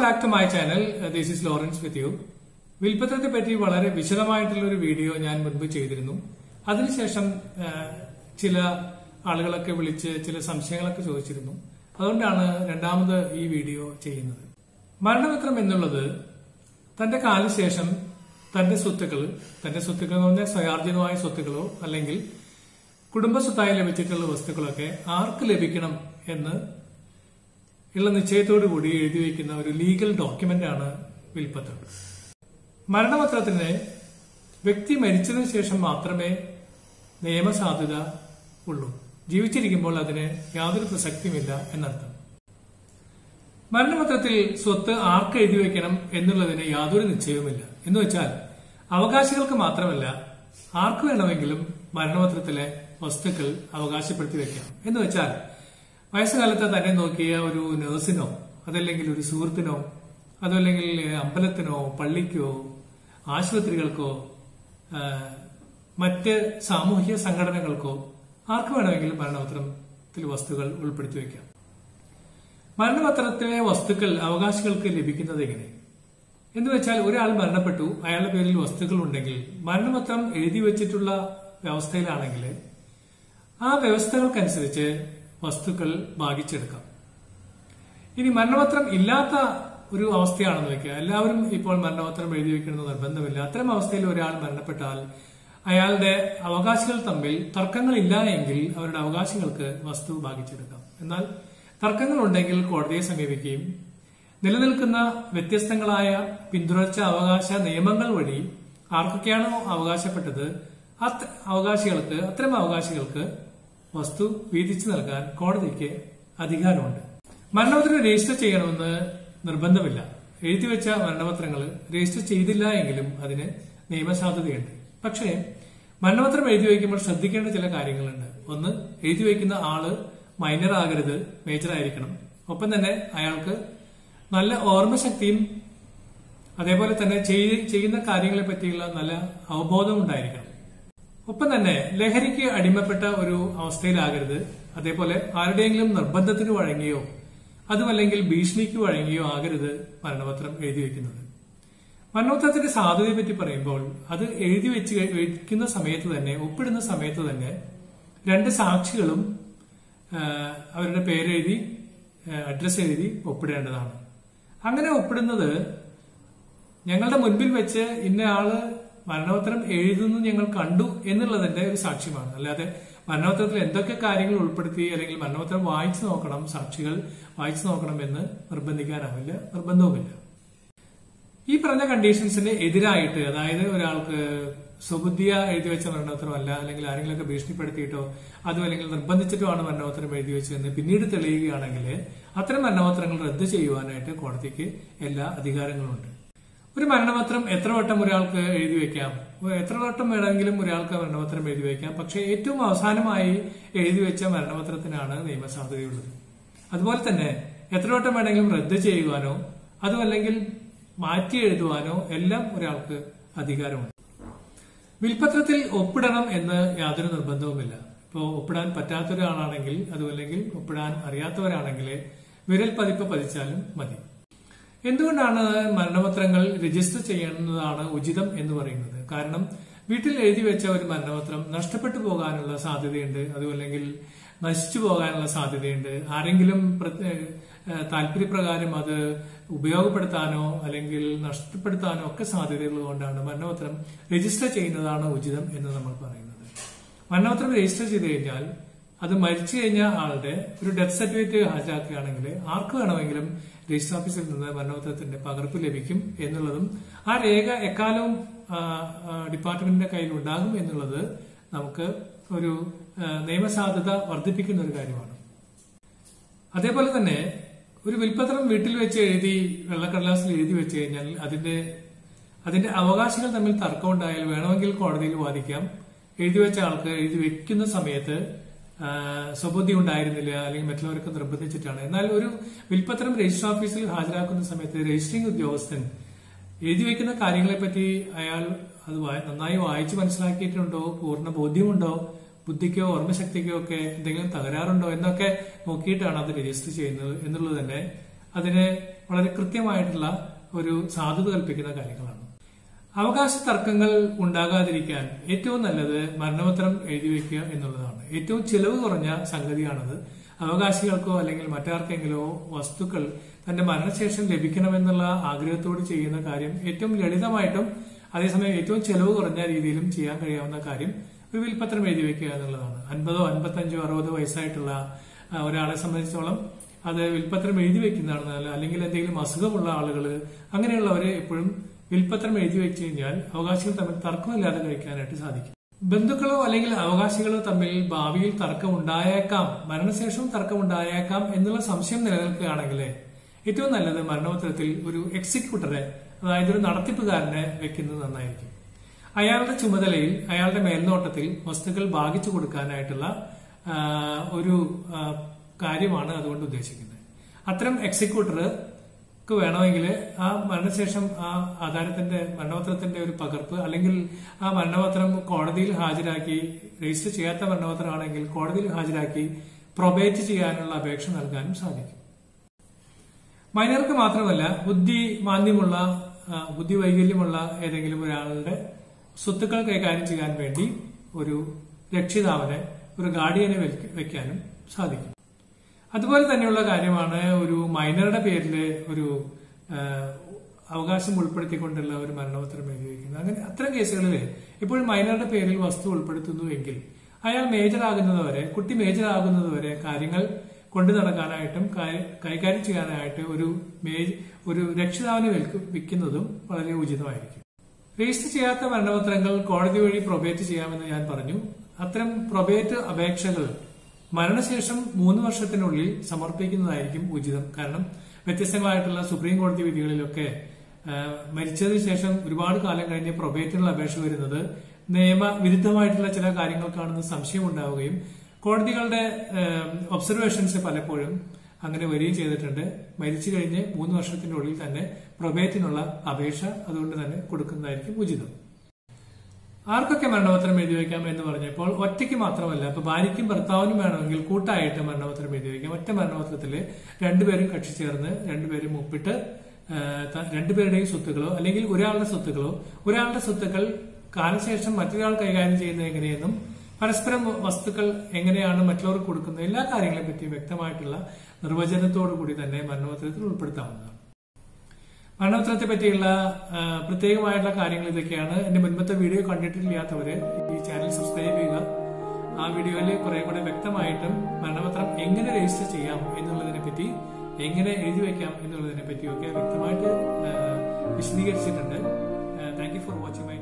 back to my channel this is Lawrence with you വിൽപ്പത്രത്തെ പറ്റി വളരെ വിശദമായിട്ടുള്ള ഒരു വീഡിയോ ഞാൻ മുൻപ് ചെയ്തിരുന്നു അതിനുശേഷം ആ, ചില ആളുകളൊക്കെ വിളിച്ച് ചില സംശയങ്ങളൊക്കെ ചോദിച്ചിരുന്നു അതുകൊണ്ടാണ് രണ്ടാമത് ഈ വീഡിയോ ചെയ്യുന്നത് മരണപത്രം എന്നുള്ളത് തന്റെ കാലശേഷം തന്റെ സ്വത്തുക്കൾ തന്റെ സ്വത്തുക്കൾ എന്ന് പറഞ്ഞാൽ സ്വയാർജിതമായ സ്വത്തുക്കളോ അല്ലെങ്കിൽ കുടുംബ സ്വത്തായി ലഭിച്ചിട്ടുള്ള വസ്തുക്കളൊക്കെ ആർക്ക് ലഭിക്കണം എന്ന് ഉള്ള നിശ്ചയത്തോടു കൂടി എഴുതി വയ്ക്കുന്ന ഒരു ലീഗൽ ഡോക്യുമെന്റ് ആണ് വിൽപ്പത്രം മരണപത്രത്തിന് വ്യക്തി മരിച്ചതിന് ശേഷം മാത്രമേ നിയമസാധുത ഉള്ളൂ ജീവിച്ചിരിക്കുമ്പോൾ അതിന് യാതൊരു പ്രസക്തിയുമില്ല എന്നർത്ഥം മരണപത്രത്തിൽ സ്വത്ത് ആർക്ക് എഴുതി വയ്ക്കണം എന്നുള്ളതിന് യാതൊരു നിശ്ചയവുമില്ല എന്ന് വെച്ചാൽ അവകാശികൾക്ക് മാത്രമല്ല ആർക്ക് വേണമെങ്കിലും മരണപത്രത്തിലെ വസ്തുക്കൾ അവകാശപ്പെടുത്തി വെക്കാം എന്ന് വെച്ചാൽ വയസ്സുകാലത്ത് തന്നെ നോക്കിയ ഒരു നഴ്സിനോ അതല്ലെങ്കിൽ ഒരു സുഹൃത്തിനോ അതല്ലെങ്കിൽ അമ്പലത്തിനോ പള്ളിക്കോ ആശുപത്രികൾക്കോ ആ, മറ്റ് സാമൂഹിക സംഘടനകൾക്കോ ആർക്ക് വേണമെങ്കിലും മരണപത്രത്തിൽ വസ്തുക്കൾ ഉൾപ്പെടുത്തി വെക്കാം മരണപത്രത്തിലെ വസ്തുക്കൾ അവകാശികൾക്ക് ലഭിക്കുന്നത് എങ്ങനെ എന്ന് വെച്ചാൽ ഒരാൾ മരണപ്പെട്ടു അയാളുടെ പേരിൽ വസ്തുക്കൾ ഉണ്ടെങ്കിൽ മരണപത്രം എഴുതി വെച്ചിട്ടുള്ള വ്യവസ്ഥയിലാണെങ്കിൽ ആ വ്യവസ്ഥകൾക്കനുസരിച്ച് വസ്തുക്കൾ ഭാഗിച്ചെടുക്കാം ഇനി മരണപത്രം ഇല്ലാത്ത ഒരു അവസ്ഥയാണെന്ന് വെക്കുക എല്ലാവരും ഇപ്പോൾ മരണപത്രം എഴുതി വെക്കണമെന്ന് നിർബന്ധമില്ല അത്തരം അവസ്ഥയിൽ ഒരാൾ മരണപ്പെട്ടാൽ അയാളുടെ അവകാശികൾ തമ്മിൽ തർക്കങ്ങളില്ല എങ്കിൽ അവരുടെ അവകാശികൾക്ക് വസ്തു ഭാഗിച്ചെടുക്കാം എന്നാൽ തർക്കങ്ങൾ ഉണ്ടെങ്കിൽ കോടതിയെ സമീപിക്കുകയും നിലനിൽക്കുന്ന വ്യത്യസ്തങ്ങളായ പിന്തുടർച്ച അവകാശ നിയമങ്ങൾ വഴി ആർക്കൊക്കെയാണോ അവകാശപ്പെട്ടത് അത് അവകാശികൾക്ക് അത്തരം അവകാശികൾക്ക് വസ്തു വീതിച്ചു നൽകാൻ കോടതിക്ക് അധികാരമുണ്ട് മരണപത്രം രജിസ്റ്റർ ചെയ്യണമെന്ന് നിർബന്ധമില്ല എഴുതി വെച്ച മരണപത്രങ്ങൾ രജിസ്റ്റർ ചെയ്തില്ല എങ്കിലും അതിന് നിയമസാധുതയുണ്ട് പക്ഷേ മരണപത്രം എഴുതി വയ്ക്കുമ്പോൾ ശ്രദ്ധിക്കേണ്ട ചില കാര്യങ്ങളുണ്ട് ഒന്ന് എഴുതി വയ്ക്കുന്ന ആള് മൈനർ ആകരുത് മേജർ ആയിരിക്കണം ഒപ്പം തന്നെ അയാൾക്ക് നല്ല ഓർമ്മശക്തിയും അതേപോലെ തന്നെ ചെയ്- ചെയ്യുന്ന കാര്യങ്ങളെ പറ്റിയുള്ള നല്ല അവബോധം ഉണ്ടായിരിക്കണം ഒപ്പം തന്നെ ലഹരിക്ക് അടിമപ്പെട്ട ഒരു അവസ്ഥയിലാകരുത് അതേപോലെ ആരുടെയെങ്കിലും നിർബന്ധത്തിന് വഴങ്ങിയോ അതുമല്ലെങ്കിൽ ഭീഷണിക്ക് വഴങ്ങിയോ ആകരുത് മരണപത്രം എഴുതി വെക്കുന്നത് മരണപത്രത്തിന്റെ സാധ്യതയെ പറ്റി പറയുമ്പോൾ അത് എഴുതി വെച്ച് കഴി- വെക്കുന്ന സമയത്ത് തന്നെ ഒപ്പിടുന്ന സമയത്ത് തന്നെ രണ്ട് സാക്ഷികളും ആ, അവരുടെ പേരെഴുതി അഡ്രസ് എഴുതി ഒപ്പിടേണ്ടതാണ് അങ്ങനെ ഒപ്പിടുന്നത് ഞങ്ങളുടെ മുൻപിൽ വെച്ച് ഇന്ന ആള് മരണപത്രം എഴുതുന്നു ഞങ്ങൾ കണ്ടു എന്നുള്ളതിന്റെ ഒരു സാക്ഷ്യമാണ് അല്ലാതെ മരണപത്രത്തിൽ എന്തൊക്കെ കാര്യങ്ങൾ ഉൾപ്പെടുത്തി അല്ലെങ്കിൽ മരണപത്രം വായിച്ചു നോക്കണം സാക്ഷികൾ വായിച്ചു നോക്കണം എന്ന് നിർബന്ധിക്കാനാവില്ല നിർബന്ധവുമില്ല ഈ പറഞ്ഞ കണ്ടീഷൻസിന് എതിരായിട്ട് അതായത് ഒരാൾക്ക് സ്വബുദ്ധിയ എഴുതി വെച്ച മരണപത്രമല്ല അല്ലെങ്കിൽ ആരെങ്കിലുമൊക്കെ ഭീഷണിപ്പെടുത്തിയിട്ടോ അതും അല്ലെങ്കിൽ നിർബന്ധിച്ചിട്ടോ ആണ് മരണപത്രം എഴുതി വെച്ചതെന്ന് പിന്നീട് തെളിയുകയാണെങ്കിൽ അത്തരം മരണപത്രങ്ങൾ റദ്ദ് ചെയ്യുവാനായിട്ട് കോടതിക്ക് എല്ലാ അധികാരങ്ങളുമുണ്ട് ഒരു മരണപത്രം എത്ര വട്ടം ഒരാൾക്ക് എഴുതി വെക്കാം എത്ര വട്ടം വേണമെങ്കിലും ഒരാൾക്ക് മരണപത്രം എഴുതി വെക്കാം പക്ഷേ ഏറ്റവും അവസാനമായി എഴുതി വെച്ച മരണപത്രത്തിനാണ് നിയമസാധുതയുള്ളത് അതുപോലെ തന്നെ എത്ര വട്ടം വേണമെങ്കിലും റദ്ദ് ചെയ്യുവാനോ അതുമല്ലെങ്കിൽ മാറ്റി എഴുതുവാനോ എല്ലാം ഒരാൾക്ക് അധികാരമുണ്ട് വിൽപത്രത്തിൽ ഒപ്പിടണം എന്ന് യാതൊരു നിർബന്ധവുമില്ല ഇപ്പോൾ ഒപ്പിടാൻ പറ്റാത്ത ഒരാളാണെങ്കിൽ അതുമല്ലെങ്കിൽ ഒപ്പിടാൻ അറിയാത്തവരാണെങ്കിൽ വിരൽ പതിപ്പ് പതിച്ചാലും മതി എന്തുകൊണ്ടാണ് മരണപത്രങ്ങൾ രജിസ്റ്റർ ചെയ്യുന്നതാണ് ഉചിതം എന്ന് പറയുന്നത് കാരണം വീട്ടിൽ എഴുതി വെച്ച ഒരു മരണപത്രം നഷ്ടപ്പെട്ടു പോകാനുള്ള സാധ്യതയുണ്ട് അതുമല്ലെങ്കിൽ നശിച്ചു പോകാനുള്ള സാധ്യതയുണ്ട് ആരെങ്കിലും പ്രത്യേക ഏഹ് താല്പര്യപ്രകാരം അത് ഉപയോഗപ്പെടുത്താനോ അല്ലെങ്കിൽ നഷ്ടപ്പെടുത്താനോ ഒക്കെ സാധ്യതയുള്ളതുകൊണ്ടാണ് മരണപത്രം രജിസ്റ്റർ ചെയ്യുന്നതാണ് ഉചിതം എന്ന് നമ്മൾ പറയുന്നത് മരണപത്രം രജിസ്റ്റർ ചെയ്ത് കഴിഞ്ഞാൽ അത് മരിച്ചു കഴിഞ്ഞ ആളുടെ ഒരു ഡെത്ത് സർട്ടിഫിക്കറ്റ് ഹാജരാക്കുകയാണെങ്കിൽ ആർക്ക് വേണമെങ്കിലും രജിസ്റ്റർ ഓഫീസിൽ നിന്ന് മരണപത്രത്തിന്റെ പകർപ്പ് ലഭിക്കും എന്നുള്ളതും ആ രേഖ എക്കാലവും ആ, ആ, ഡിപ്പാർട്ട്മെന്റിന്റെ കയ്യിൽ ഉണ്ടാകും എന്നുള്ളത് നമുക്ക് ഒരു ആ, നിയമസാധുത വർദ്ധിപ്പിക്കുന്ന ഒരു കാര്യമാണ് അതേപോലെ തന്നെ ഒരു വിൽപ്പത്രം വീട്ടിൽ വെച്ച് എഴുതി വെള്ളക്കടലാസിൽ എഴുതി വെച്ച് കഴിഞ്ഞാൽ അതിന്റെ അതിന്റെ അവകാശികൾ തമ്മിൽ തർക്കം ഉണ്ടായാൽ വേണമെങ്കിൽ കോടതിയിൽ വാദിക്കാം എഴുതി വെച്ച ആൾക്ക് എഴുതി വെക്കുന്ന സമയത്ത് ആ, സ്വബുദ്ധി ഉണ്ടായിരുന്നില്ല അല്ലെങ്കിൽ മറ്റുള്ളവർക്ക് നിർബന്ധിച്ചിട്ടാണ് എന്നാൽ ഒരു വിൽപ്പത്രം രജിസ്റ്റർ ഓഫീസിൽ ഹാജരാക്കുന്ന സമയത്ത് രജിസ്ട്രിംഗ് ഉദ്യോഗസ്ഥൻ എഴുതി വെക്കുന്ന കാര്യങ്ങളെപ്പറ്റി അയാൾ അത് വാ- നന്നായി വായിച്ച് മനസ്സിലാക്കിയിട്ടുണ്ടോ പൂർണ്ണ ബോധ്യമുണ്ടോ ബുദ്ധിക്കോ ഓർമ്മശക്തിക്കോ ഒക്കെ എന്തെങ്കിലും തകരാറുണ്ടോ എന്നൊക്കെ നോക്കിയിട്ടാണ് അത് രജിസ്റ്റർ ചെയ്യുന്നത് എന്നുള്ളത് തന്നെ അതിന് വളരെ കൃത്യമായിട്ടുള്ള ഒരു സാധുത കൽപ്പിക്കുന്ന കാര്യങ്ങളാണ് അവകാശ തർക്കങ്ങൾ ഉണ്ടാകാതിരിക്കാൻ ഏറ്റവും നല്ലത് മരണപത്രം എഴുതി വെക്കുക എന്നുള്ളതാണ് ഏറ്റവും ചിലവ് കുറഞ്ഞ സംഗതിയാണത് അവകാശികൾക്കോ അല്ലെങ്കിൽ മറ്റാർക്കെങ്കിലോ വസ്തുക്കൾ തന്റെ മരണശേഷം ലഭിക്കണമെന്നുള്ള ആഗ്രഹത്തോട് ചെയ്യുന്ന കാര്യം ഏറ്റവും ലളിതമായിട്ടും അതേസമയം ഏറ്റവും ചെലവ് കുറഞ്ഞ രീതിയിലും ചെയ്യാൻ കഴിയാവുന്ന കാര്യം ഒരു വിൽപത്രം എഴുതി വെക്കുക എന്നുള്ളതാണ് അൻപതോ അൻപത്തഞ്ചോ അറുപതോ വയസ്സായിട്ടുള്ള ആ, ഒരാളെ സംബന്ധിച്ചോളം അത് വിൽപത്രം എഴുതി വെക്കുന്നതാണ് നല്ലത് അല്ലെങ്കിൽ എന്തെങ്കിലും അസുഖമുള്ള ആളുകൾ അങ്ങനെയുള്ളവരെ എപ്പോഴും വിൽപത്രം എഴുതി വെച്ച് കഴിഞ്ഞാൽ അവകാശികൾ തമ്മിൽ തർക്കമില്ലാതെ കഴിക്കാനായിട്ട് സാധിക്കും ബന്ധുക്കളോ അല്ലെങ്കിൽ അവകാശികളോ തമ്മിൽ ഭാവിയിൽ തർക്കം ഉണ്ടായേക്കാം മരണശേഷവും തർക്കം ഉണ്ടായേക്കാം എന്നുള്ള സംശയം നിലനിൽക്കുകയാണെങ്കിൽ ഏറ്റവും നല്ലത് മരണോത്തരത്തിൽ ഒരു എക്സിക്യൂട്ടറെ അതായത് ഒരു നടത്തിപ്പുകാരനെ വെക്കുന്നത് നന്നായിരിക്കും അയാളുടെ ചുമതലയിൽ അയാളുടെ മേൽനോട്ടത്തിൽ വസ്തുക്കൾ ഭാഗിച്ചു കൊടുക്കാനായിട്ടുള്ള ആ, ഒരു ആ, കാര്യമാണ് അതുകൊണ്ട് ഉദ്ദേശിക്കുന്നത് അത്തരം എക്സിക്യൂട്ടർക്ക് വേണമെങ്കിൽ ആ മരണശേഷം ആ ആധാരത്തിന്റെ മരണപത്രത്തിന്റെ ഒരു പകർപ്പ് അല്ലെങ്കിൽ ആ മരണപത്രം കോടതിയിൽ ഹാജരാക്കി രജിസ്റ്റർ ചെയ്യാത്ത മരണപത്രമാണെങ്കിൽ കോടതിയിൽ ഹാജരാക്കി പ്രൊബേറ്റ് ചെയ്യാനുള്ള അപേക്ഷ നൽകാനും സാധിക്കും മൈനർക്ക് മാത്രമല്ല ബുദ്ധി മാന്ദ്യമുള്ള ആ, ബുദ്ധി വൈകല്യമുള്ള ഏതെങ്കിലും ഒരാളുടെ സ്വത്തുക്കൾ കൈകാര്യം ചെയ്യാൻ വേണ്ടി ഒരു രക്ഷിതാവിനെ ഒരു ഗാർഡിയനെ വെക്ക- വെക്കാനും സാധിക്കും അതുപോലെ തന്നെയുള്ള കാര്യമാണ് ഒരു മൈനറുടെ പേരിൽ ഒരു ആ, അവകാശം ഉൾപ്പെടുത്തിക്കൊണ്ടുള്ള ഒരു മരണപത്രം എഴുതി വയ്ക്കുന്നത് അങ്ങനെ അത്തരം കേസുകളിൽ ഇപ്പോഴും മൈനറുടെ പേരിൽ വസ്തു ഉൾപ്പെടുത്തുന്നുവെങ്കിൽ അയാൾ മേജർ ആകുന്നതുവരെ കുട്ടി മേജർ ആകുന്നതുവരെ കാര്യങ്ങൾ കൊണ്ടു നടക്കാനായിട്ടും കാ- കൈകാര്യം ചെയ്യാനായിട്ട് ഒരു മേ- ഒരു രക്ഷിതാവിനെ വിൽക്കു- വിൽക്കുന്നതും വളരെ ഉചിതമായിരിക്കും രജിസ്റ്റർ ചെയ്യാത്ത മരണപത്രങ്ങൾ കോടതി വഴി പ്രൊബേറ്റ് ചെയ്യാമെന്ന് ഞാൻ പറഞ്ഞു അത്തരം പ്രൊബേറ്റ് അപേക്ഷകൾ മരണശേഷം മൂന്ന് വർഷത്തിനുള്ളിൽ സമർപ്പിക്കുന്നതായിരിക്കും ഉചിതം കാരണം വ്യത്യസ്തങ്ങളായിട്ടുള്ള സുപ്രീം കോടതി വിധികളിലൊക്കെ ആ, മരിച്ചതിന് ശേഷം ഒരുപാട് കാലം കഴിഞ്ഞ് പ്രൊബേറ്റിനുള്ള അപേക്ഷ വരുന്നത് നിയമവിരുദ്ധമായിട്ടുള്ള ചില കാര്യങ്ങൾക്കാണെന്ന് സംശയം ഉണ്ടാവുകയും കോടതികളുടെ ഒബ്സർവേഷൻസ് പലപ്പോഴും അങ്ങനെ വരികയും ചെയ്തിട്ടുണ്ട് മരിച്ചു കഴിഞ്ഞ് മൂന്ന് വർഷത്തിനുള്ളിൽ തന്നെ പ്രൊബേറ്റിനുള്ള അപേക്ഷ അതുകൊണ്ട് തന്നെ കൊടുക്കുന്നതായിരിക്കും ഉചിതം ആർക്കൊക്കെ മരണപത്രം എഴുതി വയ്ക്കാം എന്ന് പറഞ്ഞപ്പോൾ ഒറ്റയ്ക്ക് മാത്രമല്ല ഇപ്പൊ ഭാര്യയ്ക്കും ഭർത്താവിനും വേണമെങ്കിൽ കൂട്ടായിട്ട് മരണപത്രം എഴുതി വയ്ക്കാം ഒറ്റ മരണപത്രത്തിൽ രണ്ടുപേരും കക്ഷി ചേർന്ന് രണ്ടുപേരും ഒപ്പിട്ട് ആ, ത- രണ്ടുപേരുടെയും സ്വത്തുക്കളോ അല്ലെങ്കിൽ ഒരാളുടെ സ്വത്തുക്കളോ ഒരാളുടെ സ്വത്തുക്കൾ കാലശേഷം മറ്റൊരാൾ കൈകാര്യം ചെയ്യുന്നത് എങ്ങനെയെന്നും പരസ്പരം വസ്തുക്കൾ എങ്ങനെയാണ് മറ്റുള്ളവർക്ക് കൊടുക്കുന്നത് എല്ലാ കാര്യങ്ങളെ പറ്റി വ്യക്തമായിട്ടുള്ള നിർവചനത്തോടു കൂടി തന്നെ മരണപത്രത്തിൽ ഉൾപ്പെടുത്താവുന്നതാണ് മരണപത്രത്തെ പറ്റിയുള്ള ആ, പ്രത്യേകമായിട്ടുള്ള കാര്യങ്ങൾ ഇതൊക്കെയാണ് എന്റെ മുൻപത്തെ വീഡിയോ കണ്ടിട്ടില്ലാത്തവര് ഈ ചാനൽ സബ്സ്ക്രൈബ് ചെയ്യുക ആ വീഡിയോയിൽ കുറെ കൂടെ വ്യക്തമായിട്ടും മരണപത്രം എങ്ങനെ രജിസ്റ്റർ ചെയ്യാം എന്നുള്ളതിനെ പറ്റി എങ്ങനെ എഴുതി വെക്കാം എന്നുള്ളതിനെ പറ്റിയൊക്കെ വ്യക്തമായിട്ട് ആ, വിശദീകരിച്ചിട്ടുണ്ട് thank you for watching my